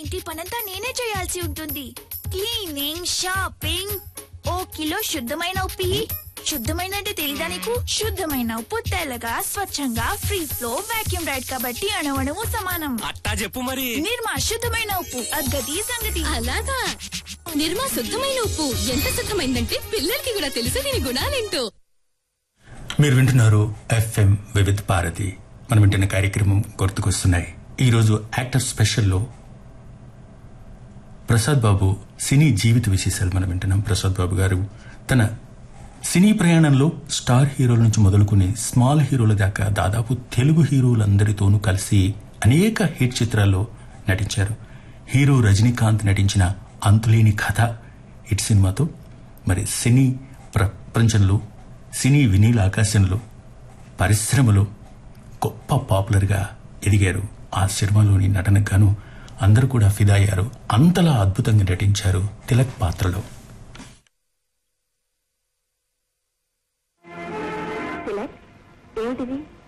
ఇంటి పనంతా నేనే చేయాల్సి ఉంటుంది క్లీనింగ్ షాపింగ్ ఓ కిలో శుద్ధమైన ఉప్పి శుద్ధమైన అంటే తెలీదా నీకు శుద్ధమైన ఉప్పు తెల్లగా స్వచ్ఛంగా ఫ్రీ ఫ్లో వాక్యూమ్ రైడ్ కాబట్టి అణవణము సమానం అట్టా చెప్పు మరి నిర్మా శుద్ధమైన ఉప్పు అద్గతి సంగతి అలాగా నిర్మా శుద్ధమైన ఉప్పు ఎంత శుద్ధమైందంటే పిల్లలకి కూడా తెలుసు దీని గుణాలేంటో మీరు వింటున్నారు ఎఫ్ఎం వివిధ భారతి మనం వింటున్న కార్యక్రమం గుర్తుకొస్తున్నాయి ఈరోజు యాక్టర్ స్పెషల్లో ప్రసాద్ బాబు సినీ జీవిత విశేషాలు మనం వింటున్నాం ప్రసాద్ బాబు గారు తన సినీ ప్రయాణంలో స్టార్ హీరోల నుంచి మొదలుకుని స్మాల్ హీరోల దాకా దాదాపు తెలుగు హీరోలందరితోనూ కలిసి అనేక హిట్ చిత్రాల్లో నటించారు హీరో రజనీకాంత్ నటించిన అంతులేని కథ హిట్ సినిమాతో మరి సినీ ప్రపంచంలో సినీ వినీల ఆకాశంలో పరిశ్రమలో గొప్ప పాపులర్గా ఎదిగారు ఆ సినిమాలోని నటనకు గాను అందరూ కూడా ఫిదా అయ్యారు అంతలా అద్భుతంగా నటించారు తిలక్ పాత్రలో తిలక్ ఏమిటిది